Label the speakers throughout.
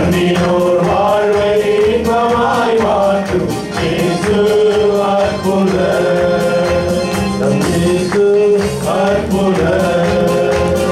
Speaker 1: நம்பினோர் வாழ்வை இன்பமாய் மாற்றும் இயேசு அற்புதர். நம் இயேசு அற்புதர்.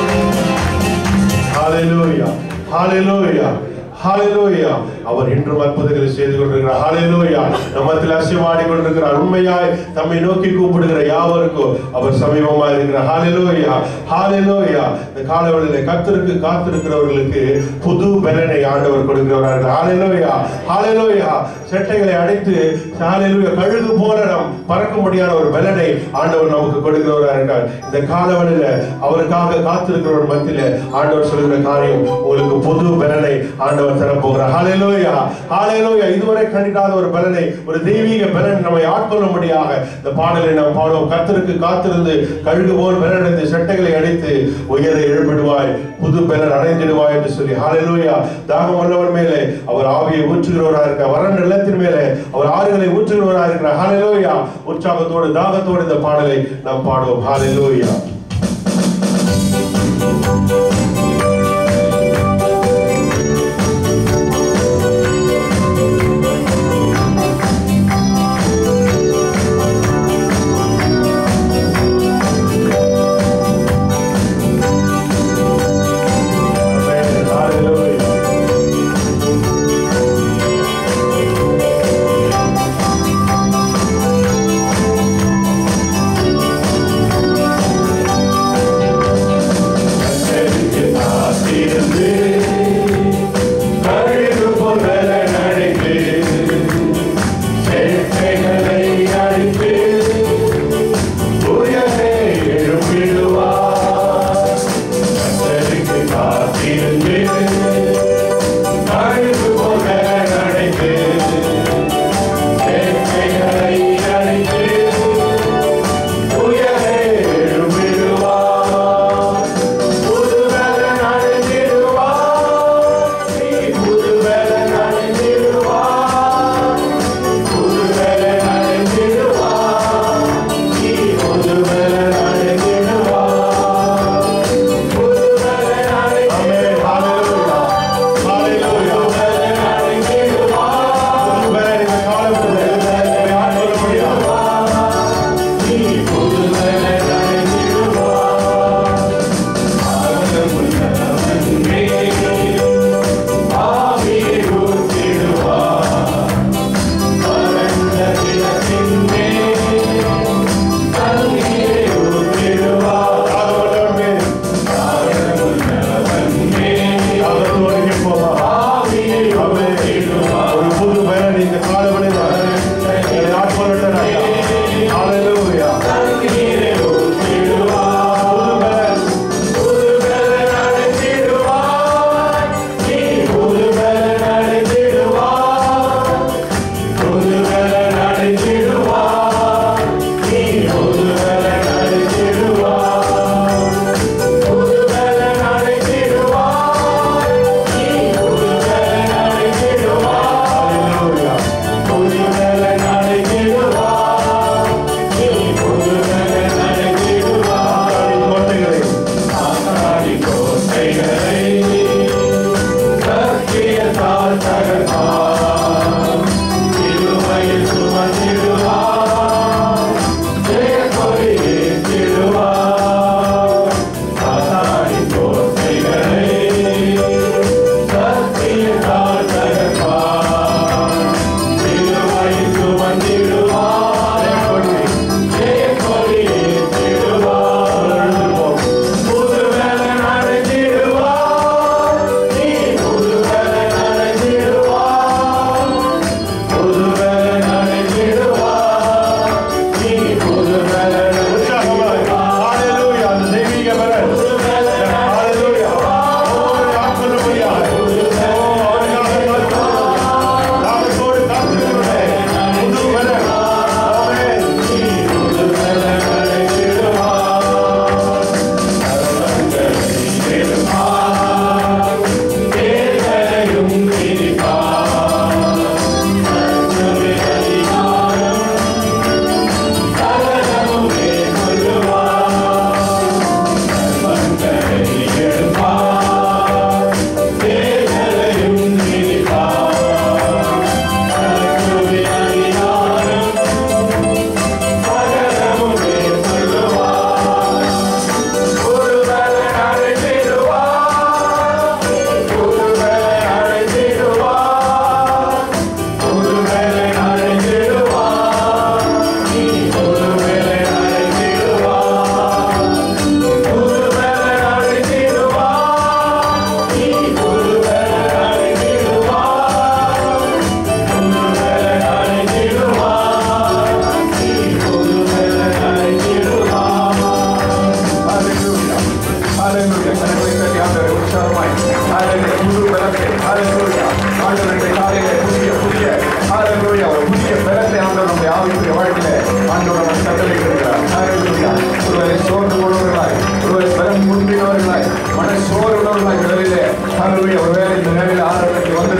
Speaker 1: ஹalleluya ஹalleluya ஹalleluya அவர் இன்றும் அற்புதங்களை செய்து கொண்டிருக்கிறார் ஹalleluya நம்மத்தில் அசிவாடி கொண்டிருக்கிறார் உண்மையாய் தம்மை நோக்கி கூப்பிடுகிற யாவருக்கும் அவர் சமீபமாய் இருக்கிறார் ஹalleluya ஹalleluya இந்த காலவெளியிலே கர்த்தருக்கு காத்திருக்கிறவர்களுக்கு புது பலனை ஆண்டவர் கொடுக்கிறவர்கள் ஹalleluya ஹalleluya செட்டைகளை அடைத்து ஹalleluya கழுகு போல நாம் பறக்க முடியாத ஒரு பலனை ஆண்டவர் நமக்கு கொடுக்கிறவராக இருக்கிறார் இந்த காலவெளியில அவருக்காக காத்திருக்கிறவர் மத்தியில ஆண்டவர் சொல்லுகிற காரியம் உங்களுக்கு புது பலனை ஆண்டவர் தரப்போகிறார் ஹalleluya ஹalleluya இதுவரை கண்டிடாத ஒரு பலனை ஒரு தெய்வீக பலன் நம்மை ஆட்கொள்ளும்படியாக இந்த பாடலை நாம் பாடுவோம் கர்த்தருக்கு காத்திருந்து கழுகு போல் பலனடைந்து செட்டைகளை அடித்து உயரை எழுப்பிடுவாய் புது பலன் அடைந்திடுவாய் என்று சொல்லி ஹalleluya தாகம் உள்ளவர் மேலே அவர் ஆவியை ஊற்றுகிறவராக இருக்கிறார் வறண்ட நிலத்தின் மேலே அவர் ஆறுகளை ஊற்றுகிறவராக இருக்கிறார் ஹalleluya உற்சாகத்தோடு தாகத்தோடு இந்த பாடலை நாம் பாடுவோம் ஹalleluya Amen. Hallelujah. கர்த்தருக்கு காத்திருந்து, கழுகு போல் பலன் அடைந்து, செட்டைகளை அடித்து, உயரே எழுப்பிடுவார். கர்த்தருக்கு காத்திருந்து, கழுகு போல் பலன் அடைந்து, செட்டைகளை அடித்து, உயரே எழுப்பிடுவார். புது பலன் அடைந்திடுவார். நீ புது பலன் அடைந்திடுவார். புது பலன் அடைந்திடுவார். நீ புது பலன் அடைந்திடுவார். புது பலன் அடைந்திடுவார். புது பலன் அடைந்திடுவார். புது பலன் இந்த காலத்தில் நம்மை ஆட்கொள்ளும்படியாக. நீ புது பலன் அடைந்திடுவார். ஒரு புது பயணம் இந்த காலவழியில் என்னை ஆட்கொள்ளட்டும் ஐயா. Hallelujah. புது பலன் Hallelujah. கோட்டைகளை
Speaker 2: புது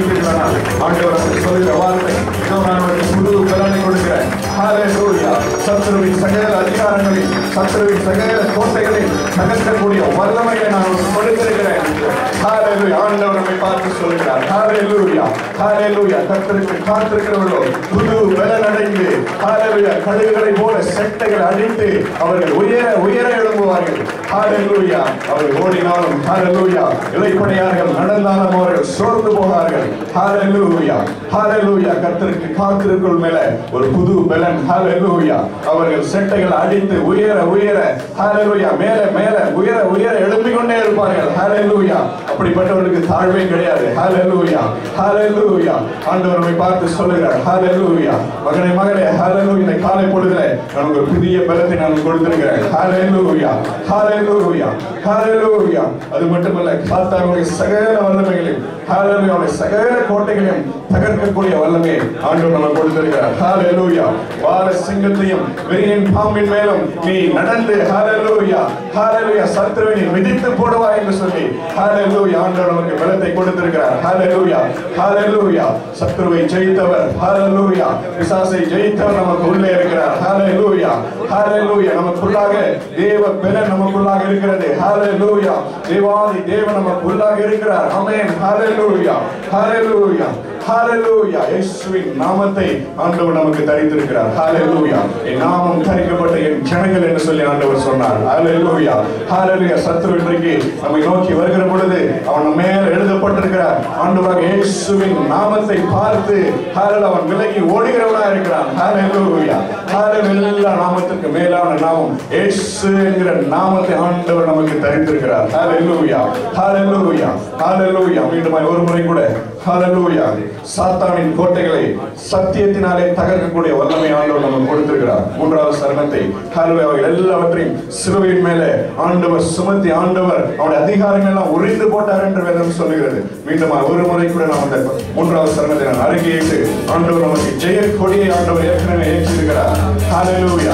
Speaker 2: கொடுப்பீர்களானால் ஆண்டவர் நமக்கு சொல்லுகிற வார்த்தை இதோ நான் உனக்கு புது பலனை கொடுக்கிறேன் ஹalleluya சத்துருவின் சகல அதிகாரங்களை சத்துருவின் சகல கோட்டைகளை தகர்க்கக்கூடிய வல்லமையை நான் உனக்கு கொடுத்திருக்கிறேன் ஹalleluya ஆண்டவர் நம்மை பார்த்து சொல்லுகிறார் ஹalleluya ஹalleluya கர்த்தருக்கு காத்திருக்கிறவர்களோ புது பலன் அடைந்து ஹalleluya கழுகுகளை போல செட்டைகள் அடித்து அவர்கள் உயர உயர எழும்புவார்கள் ஹalleluya அவர்கள் ஓடினாலும் ஹalleluya இளைப்படையார்கள் நடந்தாலும் அவர்கள் சோர்ந்து போவார்கள் ஹalleluya ஹalleluya கர்த்தருக்கு காத்திருக்கும் மேல ஒரு புது பலன் ஹalleluya அவர்கள் செட்டைகள் அடித்து உயர உயர ஹalleluya மேல மேல உயர உயர எழும்பிக் கொண்டே இருப்பார்கள் ஹalleluya அப்படிப்பட்டவர்களுக்கு தாழ்வே கிடையாது ஹalleluya ஹalleluya ஆண்டவர் நம்மை பார்த்து சொல்லுகிறார் ஹalleluya மகனே மகளே ஹalleluya இந்த காலை பொழுதுல நான் ஒரு புதிய பலத்தை நான் கொடுத்திருக்கிறேன் ஹalleluya ஹalleluya ஹalleluya அது மட்டுமல்ல சாத்தானுடைய சகல வல்லமைகளையும் ஹalleluya அவருடைய சகல கோட்டைகளையும் தகர்க்கக்கூடிய வல்லமை ஆண்டவர் நமக்கு கொடுத்திருக்கிறார் ஹalleluya வார சிங்கத்தையும் வெறியின் பாம்பின் மேலும் நீ நடந்து ஹalleluya ஹalleluya சத்துருவை மிதித்து போடுவா என்று சொல்லி ஹalleluya ஆண்டவர் நமக்கு பலத்தை கொடுத்திருக்கிறார் ஹalleluya ஹalleluya சத்துருவை ஜெயித்தவர் ஹalleluya பிசாசை ஜெயித்தவர் நமக்கு உள்ளே இருக்கிறார் ஹalleluya ஹalleluya நமக்குள்ளாக தேவ பலன் நமக்குள்ளாக இருக்கிறது ஹalleluya தேவாதி தேவன் நமக்குள்ளாக இருக்கிறார் ஆமென் ஹalleluya ஹalleluya ஹalleluya இயேசுவின் நாமத்தை ஆண்டவர் நமக்கு தரித்திருக்கிறார் ஹalleluya என் நாமம் தரிக்கப்பட்ட என் ஜனங்கள் என்று சொல்லி ஆண்டவர் சொன்னார் ஹalleluya ஹalleluya சத்துரு இன்றைக்கு நம்மை நோக்கி வருகிற பொழுது அவன் மேல் எழுதப்பட்டிருக்கிறார் ஆண்டவராக இயேசுவின் நாமத்தை பார்த்து ஹalleluya அவன் விலகி ஓடுகிறவனாக இருக்கிறான் ஹalleluya ஹalleluya எல்லா நாமத்துக்கு மேலான நாமம் இயேசு என்கிற நாமத்தை ஆண்டவர் நமக்கு தரித்திருக்கிறார் ஹalleluya ஹalleluya ஹalleluya மீண்டும் ஒரு முறை கூட ஹalleluya சாத்தானின் கோட்டைகளை சத்தியத்தினாலே தகர்க்கக்கூடிய வல்லமை ஆண்டவர் நமக்கு கொடுத்திருக்கிறார் மூன்றாவது சரணத்தை ஹalleluya அவைகள் எல்லாவற்றையும் சிலுவையின் மேலே ஆண்டவர் சுமத்தி ஆண்டவர் அவருடைய அதிகாரங்கள் எல்லாம் உரிந்து போட்டார் என்று வேதம் சொல்லுகிறது மீண்டும் ஒரு முறை கூட நாம் அந்த மூன்றாவது சரணத்தை நான் அறிக்கையிட்டு ஆண்டவர் நமக்கு ஜெய கொடியை ஆண்டவர் ஏற்கனவே ஏற்றிருக்கிறார் ஹalleluya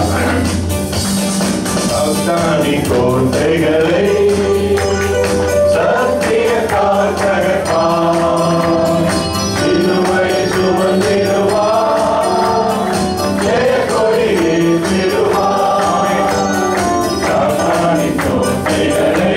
Speaker 1: சாத்தானின் கோட்டைகளை சத்திய காத்தகத்தான் சிலுவை சுமந்திடுவார் ஜெய கொடியை திருவார் சாத்தானின் கோட்டைகளை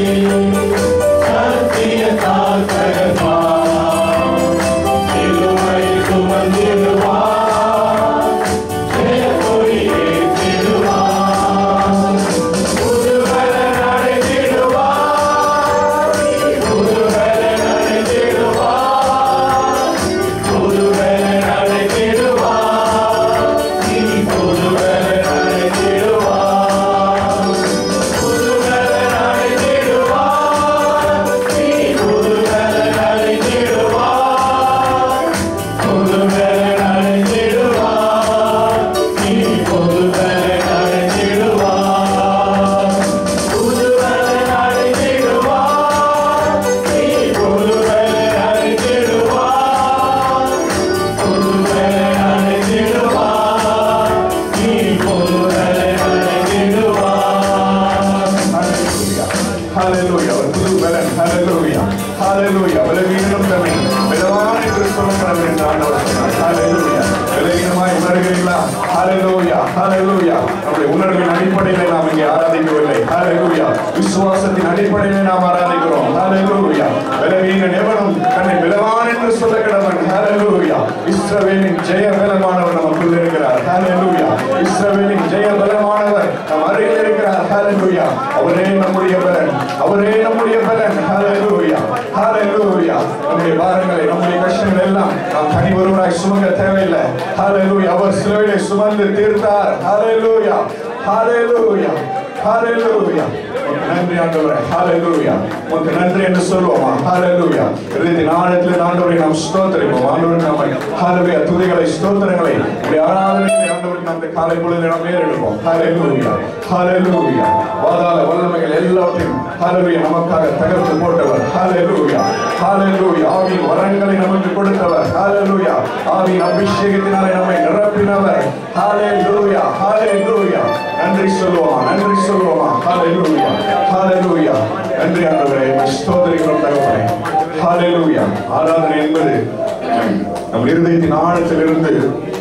Speaker 1: சத்திய காத்தகத்தான் சிலுவை சுமந்திடுவார் ஜெய கொடியை திருவார் புதுவர நடைத்திடுவார் புதுவர நடைத்திடுவார் புதுவர நடைத்திடுவார் நீ புதுவர நடைத்திடுவார் புதுவர நடைத்திடுவார் நீ புதுவர நடைத்திடுவார் புதுவர நடைத்திடுவார் நீ புதுவர நடைத்திடுவார் புதுவர நடைத்திடுவார் நீ புதுவர நடைத்திடுவார் புதுவர நடைத்திடுவார் நீ புதுவர நடைத்திடுவார்
Speaker 2: ஹalleluya ஒரு புது பலன் ஹalleluya ஹalleluya பலவீனம் தம்மை பலவான் என்று சொல்லப்படும் என்று ஆண்டவர் சொன்னார் ஹalleluya பலவீனமாய் உணர்கிறீர்களா ஹalleluya ஹalleluya நம்முடைய உணர்வின் அடிப்படையில் நாம் இங்கே ஆராதிக்கவில்லை ஹalleluya விசுவாசத்தின் அடிப்படையில் நாம் ஆராதிக்கிறோம் ஹalleluya பலவீன எவனும் தன்னை பலவான் என்று சொல்ல கிடவன் ஹalleluya இஸ்ரவேலின் ஜெய பலமானவர் நமக்குள் இருக்கிறார் ஹalleluya இஸ்ரவேலின் ஜெய பலமானவர் நம் அருகில் இருக்கிறார் ஹalleluya அவரே நம்முடைய பலன் அவரே நம்முடைய பலன் ஹalleluya ஹalleluya நம்முடைய பாரங்களை நம்முடைய கஷ்டங்கள் எல்லாம் நாம் தனி ஒருவராய் சுமக்க தேவையில்லை ஹalleluya அவர் சிலுவையிலே சுமந்து தீர்த்தார் ஹalleluya ஹalleluya ஹalleluya உமக்கு நன்றி ஆண்டவரே ஹalleluya உமக்கு நன்றி என்று சொல்வோமா ஹalleluya இறுதி ஆழத்தில் ஆண்டவரை நாம் ஸ்தோத்திரிப்போம் ஆண்டவரை நாம ஹalleluya துதிகளை ஸ்தோத்திரங்களை உடைய ஆராதனைகளை ஆண்டவரை நாம் இந்த காலை பொழுது நாம் ஏறெடுப்போம் ஹalleluya ஹalleluya வாதாள வல்லமைகள் எல்லாவற்றையும் ஹalleluya நமக்காக தகர்த்து போட்டவர் ஹalleluya ஹalleluya ஆவியின் வரங்களை நமக்கு கொடுத்தவர் ஹalleluya ஆவியின் அபிஷேகத்தினாலே நம்மை நிரப்பினவர் ஹalleluya ஹalleluya நன்றி சொல்லுவோமா நன்றி சொல்லுவோமா ஹalleluya ஹalleluya நன்றி ஆண்டவரே உம்மை ஸ்தோத்திரிக்கிறோம் தகவலே ஹalleluya ஆராதனை என்பது நம் இருதயத்தின் ஆழத்திலிருந்து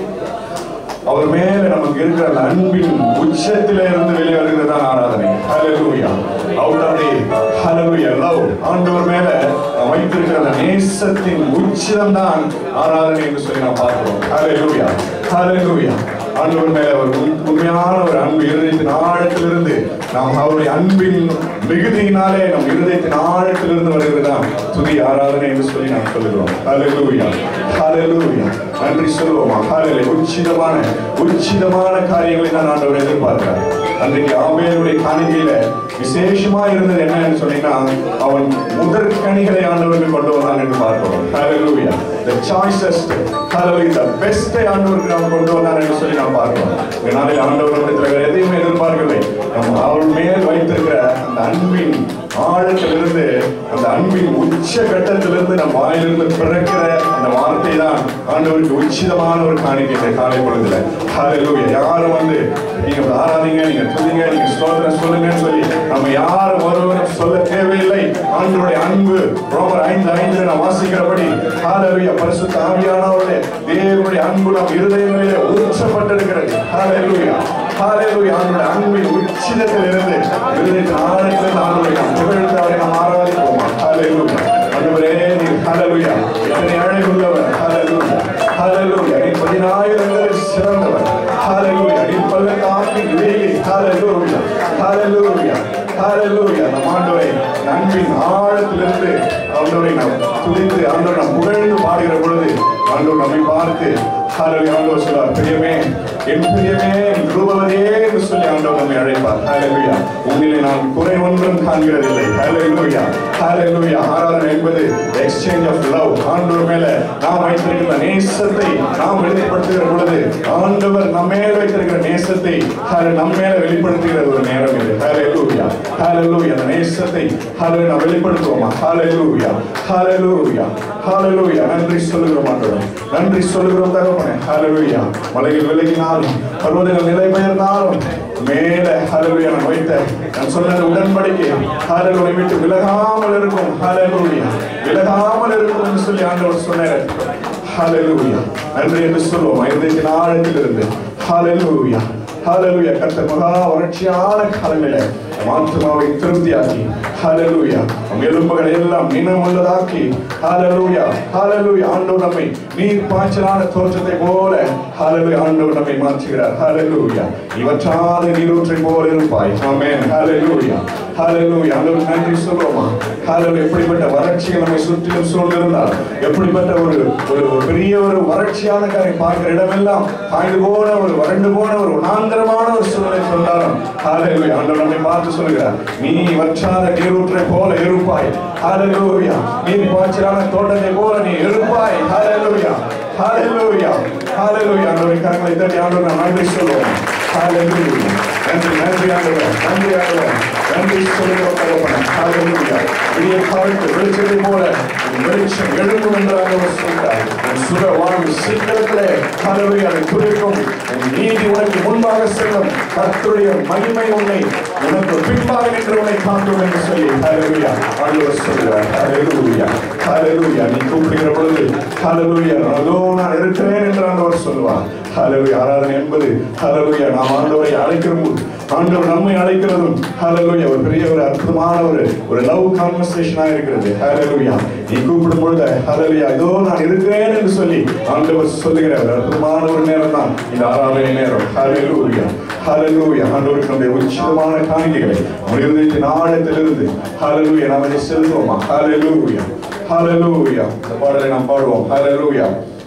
Speaker 2: அவர் மேல நமக்கு இருக்கிற அந்த அன்பின் உச்சத்தில இருந்து வெளியே வருகிறது தான் ஆராதனை ஹalleluya out of the hallelujah love ஆண்டவர் மேல நாம் வைத்திருக்கிற அந்த நேசத்தின் உச்சம் தான் ஆராதனை என்று சொல்லி நாம் பார்க்கிறோம் ஹalleluya ஹalleluya ஆண்டவர் மேல ஒரு உண்- உண்மையான ஒரு அன்பு இருதயத்தின் ஆழத்திலிருந்து நாம் அவருடைய அன்பின் மிகுதியினாலே நம் இருதயத்தின் ஆழத்திலிருந்து வருகிறதுதான் துதி ஆராதனை என்று சொல்லி நாம் சொல்லுகிறோம் ஹalleluya ஹalleluya நன்றி சொல்லுவோமா ஹalleluya உச்சிதமான உச்சிதமான காரியங்களை தான் ஆண்டவர் எதிர்பார்க்கிறார் அன்றைக்கு ஆபேலுடைய காணிக்கையில விசேஷமா இருந்தது என்னன்னு சொன்னீங்கன்னா அவன் முதற் கனிகளை ஆண்டவருக்கு கொண்டு வந்தான் என்று பார்க்கிறோம் ஹalleluya the choicest hallelujah the best ஆண்டவருக்கு நாம் கொண்டு வந்தான் என்று சொல்லி நாம் பார்க்கிறோம் இந்த நாளில் ஆண்டவர் நம்மிடத்தில் வேற எதையுமே எதிர்பார்க்கவில்லை நம்ம அவள் மேல் வைத்திருக்கிற அந்த அன்பின் ஆழத்திலிருந்து அந்த அன்பின் உச்ச கட்டத்திலிருந்து நம் வாயிலிருந்து பிறக்கிற அந்த வார்த்தை தான் ஆண்டவருக்கு உச்சிதமான ஒரு காணிக்கை இந்த காலை பொழுதுல ஹalleluya யாரும் வந்து நீங்க ஆராதிங்க நீங்க துதிங்க நீங்க ஸ்தோத்திரம் சொல்லுங்கன்னு சொல்லி நம்ம யாரும் ஒருவரும் சொல்ல தேவையில்லை ஆண்டவருடைய அன்பு ரோமர் ஐந்து ஐந்து நாம் வாசிக்கிறபடி ஹalleluya பரிசுத்த ஆவியானவருடைய தேவனுடைய அன்பு நம் இருதயங்களிலே ஊற்றப்பட்டிருக்கிறது ஹalleluya ஹalleluya ஆண்டவருடைய அன்பின் உச்சிதத்தில் இருந்து இருதயத்தின் ஆழத்திலிருந்து ஆண்டவரை நாம் புகழ்ந்து அவரை நாம் ஆராதிப்போமா ஹalleluya ஆண்டவரே நீர் ஹalleluya எத்தனை அழகுள்ளவர் ஹalleluya ஹalleluya நீ பதினாயிரங்களில் சிறந்தவர் ஹalleluya நீ பள்ளத்தாக்கின் வேலி ஹalleluya ஹalleluya ஹalleluya நம் ஆண்டவரை அன்பின் ஆழத்திலிருந்து ஆண்டவரை நாம் துதித்து ஆண்டவரை நாம் புகழ்ந்து பாடுகிற பொழுது ஆண்டவர் நம்மை பார்த்து ஹalleluya ஆண்டவர் சொல்வார் பிரியமே என் பிரியமே நீ ரூபவதே என்று சொல்லி ஆண்டவர் நம்மை அழைப்பார் ஹalleluya உன்னிலே நான் குறை ஒன்றும் காண்கிறதில்லை ஹalleluya ஹalleluya ஆராதனை என்பது எக்ஸ்சேஞ்ச் ஆஃப் லவ் ஆண்டவர் மேல நாம் வைத்திருக்கிற நேசத்தை நாம் வெளிப்படுத்துகிற பொழுது ஆண்டவர் நம்ம மேல வைத்திருக்கிற நேசத்தை ஹalleluya நம்ம மேல வெளிப்படுத்துகிற ஒரு நேரம் இது ஹalleluya ஹalleluya அந்த நேசத்தை ஹalleluya நாம் வெளிப்படுத்துவோமா ஹalleluya ஹalleluya ஹalleluya நன்றி சொல்லுகிறோம் ஆண்டவரே நன்றி சொல்லுகிறோம் தகப்பனே ஹalleluya மலைகள் விலகினாலும் பர்வதங்கள் நிலை பெயர்ந்தாலும் மேல ஹalleluya நான் வைத்த நான் சொன்னது உடன்படிக்கை ஹalleluya விட்டு விலகாமல் இருக்கும் ஹalleluya விலகாமல் இருக்கும் என்று சொல்லி ஆண்டவர் சொன்னார் ஹalleluya நன்றி என்று சொல்லுவோம் இருதயத்தின் ஆழத்திலிருந்து ஹalleluya ஹalleluya கர்த்தர் மகா வறட்சியான காலங்களிலே மாத்துமாவை திருப்தியாக்கி ஹalleluya நம் எலும்புகளை எல்லாம் நினமுள்ளதாக்கி ஹalleluya ஹalleluya ஆண்டவர் நம்மை நீர் பாய்ச்சலான தோற்றத்தை போல ஹalleluya ஆண்டவர் நம்மை மாற்றுகிறார் ஹalleluya இவற்றாத நீரூற்றை போல இருப்பாய் ஆமென் ஹalleluya ஹalleluya ஆண்டவர் நன்றி சொல்லுவோமா ஹalleluya எப்படிப்பட்ட வறட்சிகள் நம்மை சுற்றிலும் சூழ்ந்திருந்தால் எப்படிப்பட்ட ஒரு ஒரு ஒரு பெரிய ஒரு வறட்சியான காரியம் பார்க்கிற இடமெல்லாம் காய்ந்து போன ஒரு வறண்டு போன ஒரு உணாந்திரமான ஒரு சூழ்நிலை சொன்னாலும் ஹalleluya ஆண்டவர் நம்மை பார்த்து சொல்லுகிறார் நீ வற்றாத நீரூற்றை போல இருப்பாய் ஹalleluya நீர் பாய்ச்சலான தோட்டத்தை போல நீ இருப்பாய் ஹalleluya ஹalleluya ஹalleluya ஆண்டவரை கரங்களை தட்டி ஆண்டவர் நாம் நன்றி சொல்லுவோம் ஹalleluya நன்றி நன்றி ஆண்டவர் நன்றி ஆண்டவர் நன்றி சொல்லுகிறோம் தகப்பனே ஹalleluya விடிய காலத்து வெளிச்சத்தை போல உன் வெளிச்சம் எழும்பும் என்று ஆண்டவர் சொல்கிறார் உன் சுர வாழ்வு சீக்கிரத்திலே ஹalleluya அதை துதிக்கும் உன் நீதி உனக்கு முன்பாக செல்லும் கர்த்தருடைய மகிமை உன்னை உனக்கு பின்பாக நின்று உன்னை காட்டும் என்று சொல்லி ஹalleluya ஆண்டவர் சொல்கிறார் ஹalleluya ஹalleluya நீ கூப்பிடுகிற பொழுது ஹalleluya அதோ நான் இருக்கிறேன் என்று ஆண்டவர் சொல்லுவார் ஹalleluya ஆராதனை என்பது ஹalleluya நாம் ஆண்டவரை அழைக்கிறோம் ஆண்டவர் நம்மை அழைக்கிறதும் ஹalleluya ஒரு பெரிய ஒரு அற்புதமான ஒரு ஒரு லவ் கான்வர்சேஷனா இருக்கிறது ஹalleluya நீ கூப்பிடும் பொழுது ஹalleluya இதோ நான் இருக்கிறேன் என்று சொல்லி ஆண்டவர் சொல்லுகிற ஒரு அற்புதமான ஒரு நேரம் தான் இந்த ஆராதனை நேரம் ஹalleluya ஹalleluya ஆண்டவருக்கு நம்முடைய உச்சிதமான காணிக்கைகளை நம்முடைய இருதயத்தின் ஆழத்திலிருந்து ஹalleluya நாம் அதை செலுத்துவோமா ஹalleluya ஹalleluya இந்த பாடலை நாம் பாடுவோம் ஹalleluya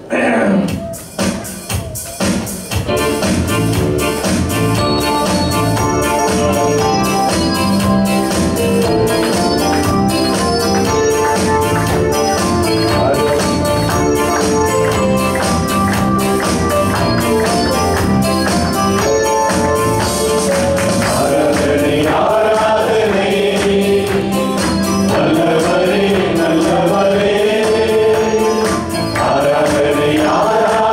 Speaker 1: ஆராதனை ஆராதனை நல்லவரே நல்லவரே ஆராதனை ஆராதனை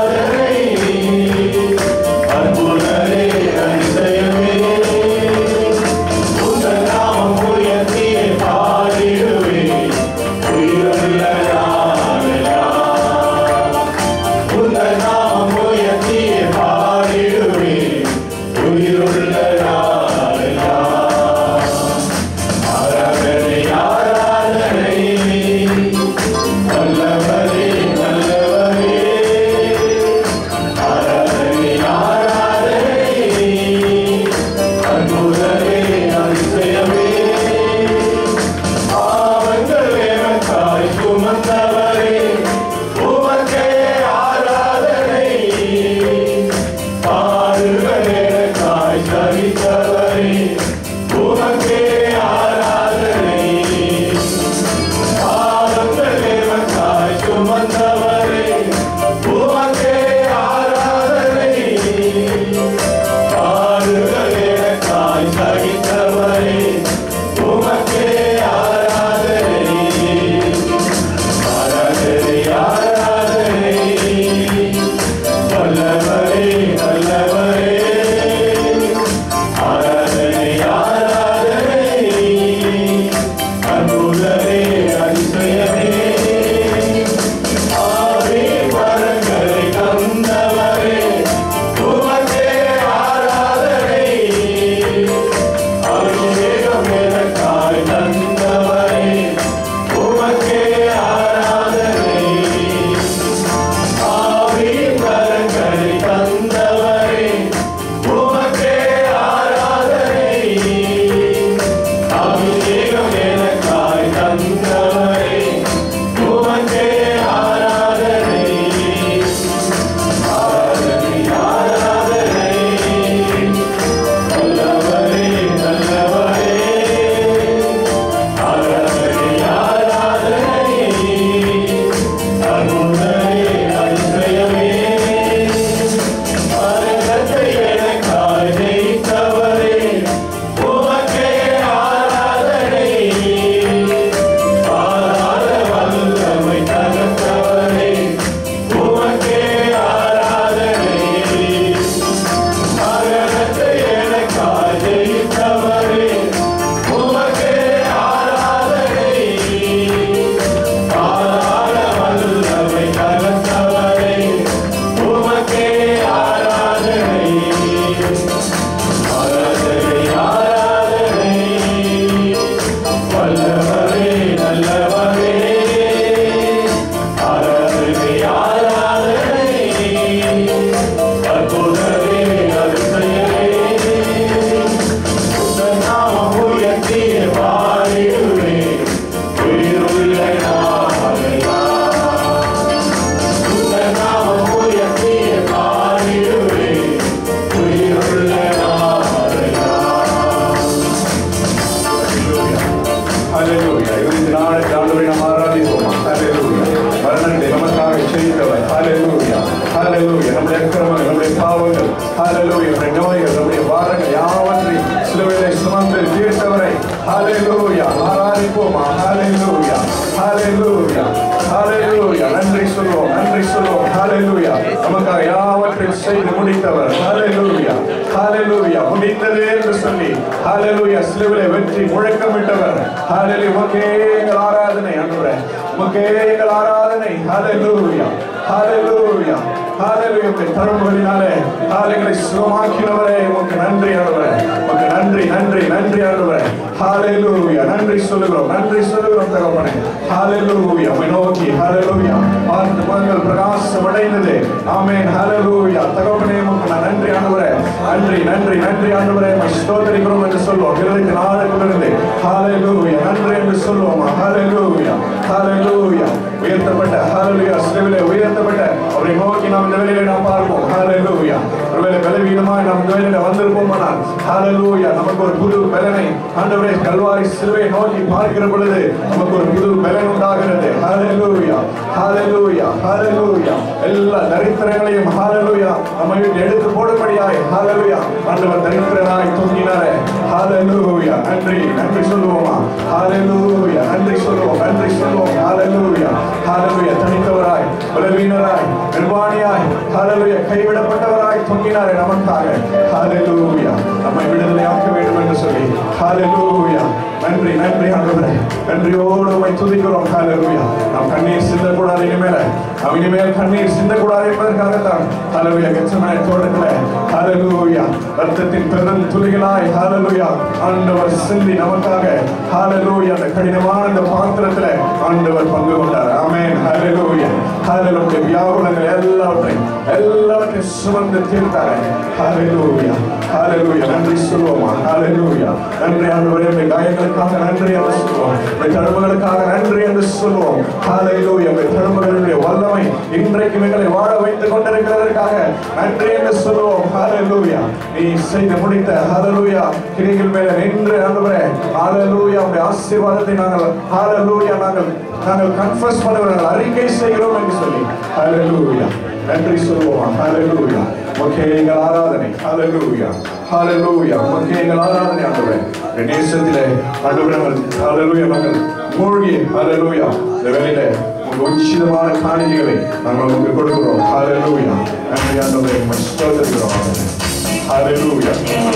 Speaker 2: ஹalleluya நம்முடைய நோய்கள் நம்முடைய பாரங்கள் யாவற்றையும் சிலுவையிலே சுமந்து தீர்த்தவரை ஹalleluya ஆராதிப்போமா ஹalleluya ஹalleluya ஹalleluya நன்றி சொல்வோம் நன்றி சொல்வோம் ஹalleluya நமக்காக யாவற்றையும் செய்து முடித்தவர் ஹalleluya ஹalleluya முடிந்தது என்று சொல்லி ஹalleluya சிலுவையிலே வெற்றி முழக்கமிட்டவர் ஹalleluya உமக்கே எங்கள் ஆராதனை ஆண்டவரே உமக்கே எங்கள் ஆராதனை ஹalleluya ஹalleluya ஹalleluya உம்முடைய தருணங்களினாலே காலைகளை சுகமாக்கினவரே உமக்கு நன்றி ஆண்டவரே உமக்கு நன்றி நன்றி நன்றி ஆண்டவரே ஹalleluya நன்றி சொல்லுகிறோம் நன்றி சொல்லுகிறோம் தகப்பனே ஹalleluya உம்மை நோக்கி ஹalleluya பார்த்து மங்கள் பிரகாசம் அடைந்தது ஆமென் ஹalleluya தகப்பனே உமக்கு நான் நன்றி ஆண்டவரே நன்றி நன்றி நன்றி ஆண்டவரே உம்மை ஸ்தோத்திரிக்கிறோம் என்று சொல்வோம் இருபத்தி நாலுக்குள்ளிருந்து ஹalleluya நன்றி என்று சொல்வோம் ஹalleluya ஹalleluya உயர்த்தப்பட்ட ஹalleluya சிலுவிலே உயர்த்தப்பட்ட அவரை நோக்கி நாம் இந்த வேளையிலே நாம் பார்ப்போம் ஹalleluya ஒருவேளை பலவீனமாய் நாம் இந்த வேளையிலே வந்திருப்போமானால் ஹalleluya நமக்கு ஒரு புது பலனை ஆண்டவரே கல்வாரி சிலுவை நோக்கி பார்க்கிற பொழுது நமக்கு ஒரு புது பலன் உண்டாகிறது ஹalleluya ஹalleluya ஹalleluya எல்லா தரித்திரங்களையும் ஹalleluya நம்ம விட்டு எடுத்து போடும்படியாய் ஹalleluya ஆண்டவர் தரித்திரனாய் தொங்கினாரே ஹalleluya நன்றி நன்றி சொல்லுவோமா ஹalleluya நன்றி சொல்லுவோம் நன்றி சொல்லுவோம் ஹalleluya ஹalleluya தனித்தவராய் பலவீனராய் நிர்வாணியாய் ஹalleluya கைவிடப்பட்டவராய் தொங்கினாரே நமக்காக ஹalleluya நம்மை விடுதலையாக்க வேண்டும் என்று சொல்லி ஹalleluya நன்றி நன்றி ஆண்டவரே நன்றியோடு உம்மை துதிக்கிறோம் ஹalleluya நாம் கண்ணீர் சிந்தக்கூடாது இனிமேல் நாம் இனிமேல் கண்ணீர் சிந்தக்கூடாது என்பதற்காகத்தான் ஹalleluya கெச்சமனை தோட்டத்திலே ஹalleluya ரத்தத்தின் பெரும் துளிகளாய் ஹalleluya ஆண்டவர் சிந்தி நமக்காக ஹalleluya அந்த கடினமான அந்த பாத்திரத்திலே ஆண்டவர் பங்கு கொண்டார் ஆமென் ஹalleluya ஹalleluya வியாகுலங்கள் எல்லாவற்றையும் எல்லாவற்றையும் சுமந்து தீர்த்தாரே ஹalleluya ஹalleluya நன்றி சொல்லுவோமா ஹalleluya நன்றி ஆண்டவரே உம்முடைய காயங்களுக்காக நன்றி என்று சொல்லுவோம் உம்முடைய தழும்புகளுக்காக நன்றி என்று சொல்லுவோம் ஹalleluya உம்முடைய தழும்புகளுடைய வல்லமை இன்றைக்கு எங்களை வாழ வைத்துக் கொண்டிருக்கிறதற்காக நன்றி என்று சொல்லுவோம் ஹalleluya நீ செய்து முடித்த ஹalleluya கிரிகள் மேல நின்று ஆண்டவரே ஹalleluya உம்முடைய ஆசீர்வாதத்தை நாங்கள் ஹalleluya நாங்கள் நாங்கள் கன்ஃபஸ் பண்ணுகிறோம் அறிக்கை செய்கிறோம் என்று சொல்லி ஹalleluya நன்றி சொல்லுவோம் ஹalleluya உமக்கே எங்கள் ஆராதனை ஹalleluya ஹalleluya உமக்கே எங்கள் ஆராதனை ஆண்டவரே இந்த நேசத்திலே ஆண்டவரே நாங்கள் ஹalleluya நாங்கள் மூழ்கி ஹalleluya இந்த வேளையிலே உங்கள் உச்சிதமான காணிக்கைகளை நாங்கள் உங்களுக்கு கொடுக்கிறோம் ஹalleluya நன்றி ஆண்டவரே உம்மை ஸ்தோத்திரிக்கிறோம் ஹalleluya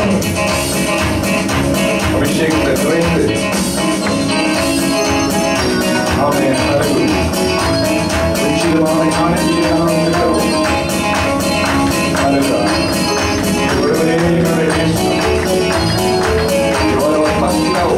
Speaker 2: அபிஷேகத்தை நிறைந்து ஆமென் ஹalleluya உச்சிதமான காணிக்கையை நாங்கள் கொடுக்கிறோம் ஹalleluya ஒருவரே எங்களுடைய நேசம் ஒருவர் பசியாவோ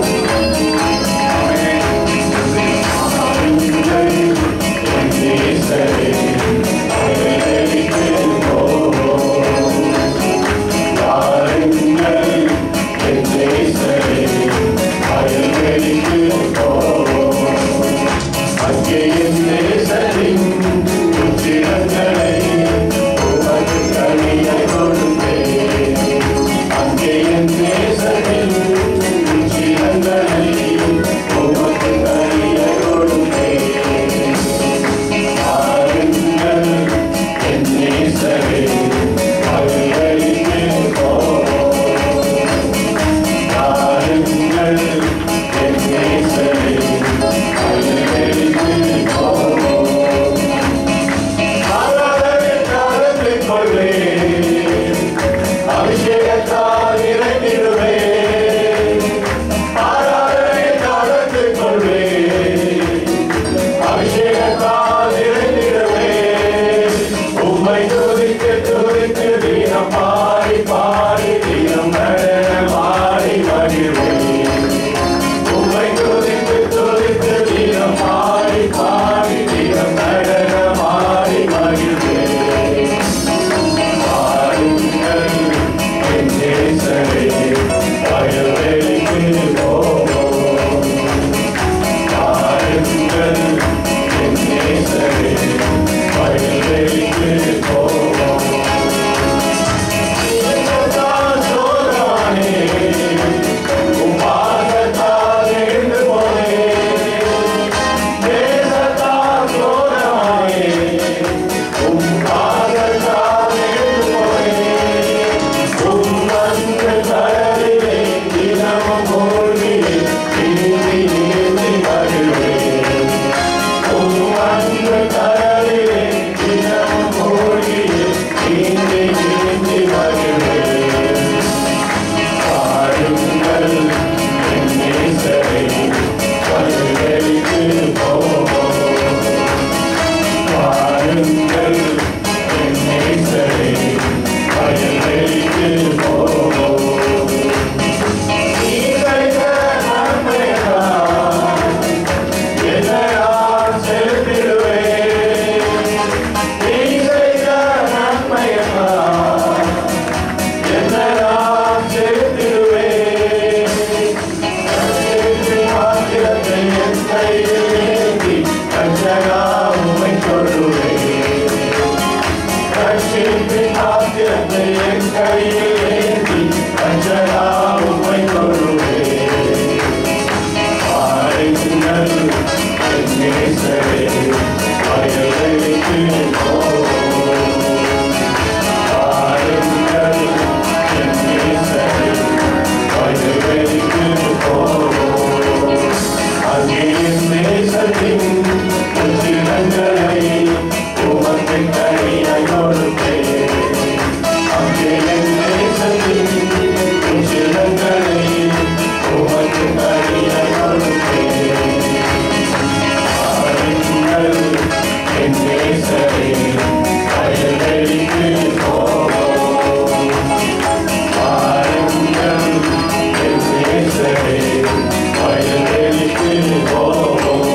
Speaker 1: அங்கே என் நேசரின் உச்சிரங்கள் ரட்சிப்பின் ஆத்திரத்தை என் கையில் ஏந்தி அஞ்சலா உம்மை தொழுவேன் பாருங்கள் என் நேசரே வயல்வெளிக்கு போவோம் பாருங்கள் என் நேசரே வயல்வெளிக்கு போவோம் அங்கே என் நேசத்தின் உச்சிரங்களை உமக்கு கனியாய் கொடுப்பேன் அங்கே என் நேசத்தின் உச்சிரங்களை உமக்கு கனியாய் கொடுப்பேன் பாருங்கள் என் நேசரே வயல்வெளிக்கு போவோம் பாருங்கள் என் நேசரே வயல்வெளிக்கு போவோம்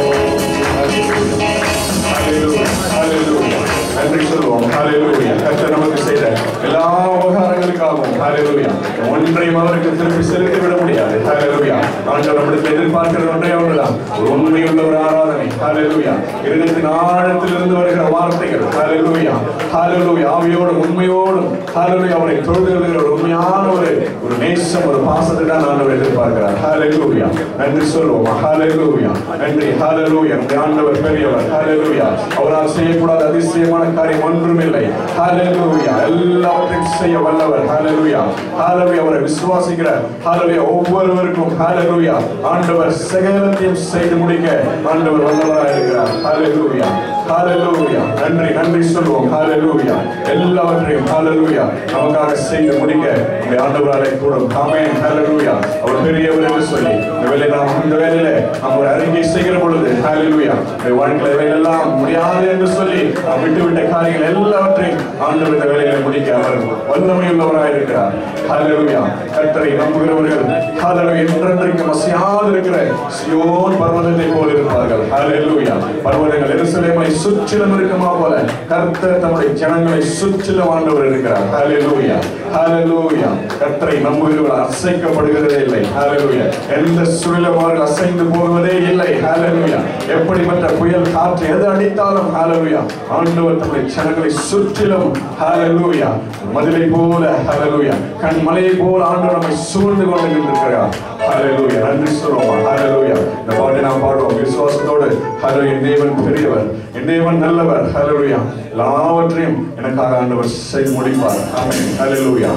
Speaker 2: நன்றி சொல்லுவோம் ஹalleluya கர்த்தர் நமக்கு செய்த எல்லா உபகாரங்களுக்காகவும் ஹalleluya ஒன்றையும் அவருக்கு திருப்பி செலுத்தி விட முடியாது ஹalleluya ஆண்டவர் நம்மிடத்தில் எதிர்பார்க்கிற ஒன்றே ஒன்றுதான் ஒரு உண்மையுள்ள ஒரு ஆராதனை ஹalleluya இருதயத்தின் ஆழத்திலிருந்து வருகிற வார்த்தைகள் ஹalleluya ஹalleluya ஆவியோடும் உண்மையோடும் ஹalleluya அவரை தொழுது கொள்கிற ஒரு உண்மையான ஒரு ஒரு நேசம் ஒரு பாசத்தை தான் ஆண்டவர் எதிர்பார்க்கிறார் ஹalleluya நன்றி சொல்லுவோம் ஹalleluya நன்றி ஹalleluya நம்முடைய ஆண்டவர் பெரியவர் ஹalleluya அவரால் செய்யக்கூடாத அதிசயமான காரியம் ஒன்றும் இல்லை ஹalleluya எல்லாவற்றையும் செய்ய வல்லவர் ஹalleluya ஹalleluya அவரை விசுவாசிக்கிற ஹalleluya ஒவ்வொருவருக்கும் ஹalleluya ஆண்டவர் சகலத்தையும் செய்து முடிக்க ஆண்டவர் வல்லவராக இருக்கிறார் ஹalleluya ஹalleluya நன்றி நன்றி சொல்லுவோம் ஹalleluya எல்லாவற்றையும் ஹalleluya நமக்காக செய்து முடிக்க நம்முடைய ஆண்டவராலே கூடும் ஆமென் ஹalleluya அவர் பெரியவர் என்று சொல்லி இந்த வேலை நாம் இந்த வேலையில நாம் ஒரு அறிக்கை செய்கிற பொழுது ஹalleluya இந்த வாழ்க்கையில இவையெல்லாம் முடியாது என்று சொல்லி நாம் விட்டுவிட்ட காரியங்கள் எல்லாவற்றையும் ஆண்டவர் இந்த வேலையில முடிக்க அவர் வல்லமையுள்ளவராக இருக்கிறார் ஹalleluya கர்த்தரை நம்புகிறவர்கள் ஹalleluya என்றென்றைக்கும் அசையாது இருக்கிற சியோன் பர்வதத்தை போல இருப்பார்கள் ஹalleluya பர்வதங்கள் எருசலேமை சுற்றிலும் இருக்குமா போல கர்த்தர் தம்முடைய ஜனங்களை சுற்றிலும் ஆண்டவர் இருக்கிறார் ஹalleluya ஹalleluya கர்த்தரை நம்புகிறவர்கள் அசைக்கப்படுகிறதே இல்லை ஹalleluya எந்த சூழலும் அவர்கள் அசைந்து போவதே இல்லை ஹalleluya எப்படிப்பட்ட புயல் காற்று எது அடித்தாலும் ஹalleluya ஆண்டவர் தம்முடைய ஜனங்களை சுற்றிலும் ஹalleluya மதிலை போல ஹalleluya கண் மலையை போல ஆண்டவர் நம்மை சூழ்ந்து கொண்டு நின்றிருக்கிறார் ஹalleluya நன்றி சொல்லுவோம் ஹalleluya இந்த பாட்டை நாம் பாடுவோம் விசுவாசத்தோடு ஹalleluya என் தேவன் பெரியவர் என் தேவன் நல்லவர் ஹalleluya எல்லாவற்றையும் எனக்காக ஆண்டவர் செய்து முடிப்பார் ஆமென் ஹalleluya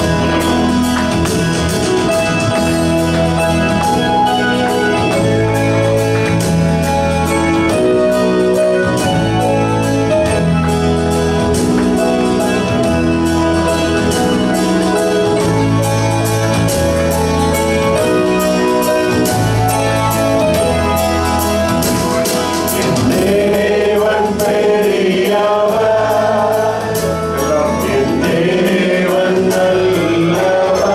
Speaker 1: தேவன் பெரியவர்
Speaker 2: எல்லாம்
Speaker 1: என் தேவன் நல்லவர்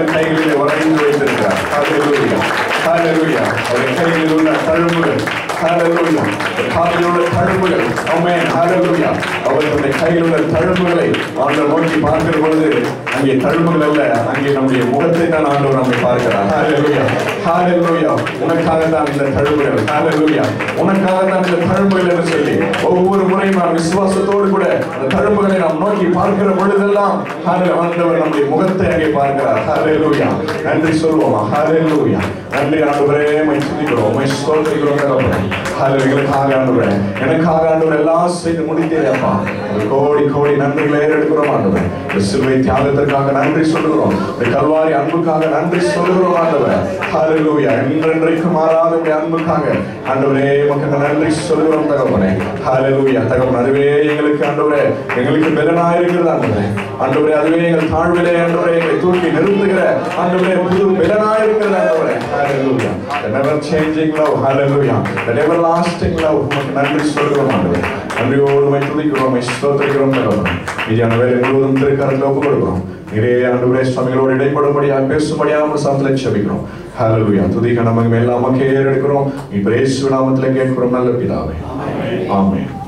Speaker 2: எங்கள் கைகளிலே வரைந்து வைத்திருக்கிறார் ஹalleluya ஹalleluya அவருடைய கைகளில் உள்ள தழும்புகள் ஹalleluya காலில் உள்ள தழும்புகள் ஆமென் ஹalleluya அவர் தன்னுடைய கையில் உள்ள தழும்புகளை ஆண்டவர் நோக்கி பார்க்கிற பொழுது அங்கே தழும்புகள் அல்ல அங்கே நம்முடைய முகத்தை தான் ஆண்டவர் நம்மை பார்க்கிறார் ஹalleluya ஹalleluya உனக்காக தான் இந்த தழும்புகள் ஹalleluya உனக்காக தான் இந்த தழும்புகள் என்று சொல்லி ஒவ்வொரு முறையும் நாம் விசுவாசத்தோடு கூட அந்த தழும்புகளை நாம் நோக்கி பார்க்கிற பொழுதெல்லாம் ஹalleluya ஆண்டவர் நம்முடைய முகத்தை அங்கே பார்க்கிறார் ஹalleluya நன்றி சொல்வோமா ஹalleluya நன்றி ஆண்டவரே மை துதிக்கிறோம் மை ஸ்தோத்திரிக்கிறோம் தகப்பனே ஹalleluya எங்களுக்காக ஆண்டவரே எனக்காக ஆண்டவர் எல்லாம் செய்து முடித்தீரே அப்பா ஒரு கோடி கோடி நன்றிகளை ஏறெடுக்கிறோம் ஆண்டவரே இந்த சிலுவை தியாகத்திற்காக நன்றி சொல்லுகிறோம் இந்த கல்வாரி அன்புக்காக நன்றி சொல்லுகிறோம் ஆண்டவரே ஹalleluya என்றென்றைக்கும் மாறாத உடைய அன்புக்காக ஆண்டவரே உமக்கு நன்றி சொல்லுகிறோம் தகப்பனே ஹalleluya தகப்பன் அதுவே எங்களுக்கு ஆண்டவரே எங்களுக்கு பெலனாய் இருக்கிறது ஆண்டவரே ஆண்டவரே அதுவே எங்கள் தாழ்விலே ஆண்டவரே எங்களை தூக்கி நிறுத்துகிற ஆண்டவரே புது பெலனாய் இருக்கிறது ஆண்டவரே ஹalleluya the never changing love hallelujah the everlasting love உமக்கு நன்றி சொல்லுகிறோம் ஆண்டவரே நன்றியோடு உம்மை துதிக்கிறோம் உம்மை ஸ்தோத்திரிக்கிறோம் தகப்பனே மீதியான வேலை முழுவதும் திருக்கரத்தில் ஒப்புக் கொடுக்கிறோம் நிறைய ஆண்டவரே சுவாமிகளோடு இடைப்படும்படியாக பேசும்படியாக நம்ம சாமத்தில் செபிக்கிறோம் ஹalleluya துதிக்க நமக்கு எல்லாம் நமக்கு ஏறெடுக்கிறோம் இப்ப இயேசு நாமத்தில் கேட்கிறோம் நல்ல பிதாவே ஆமென்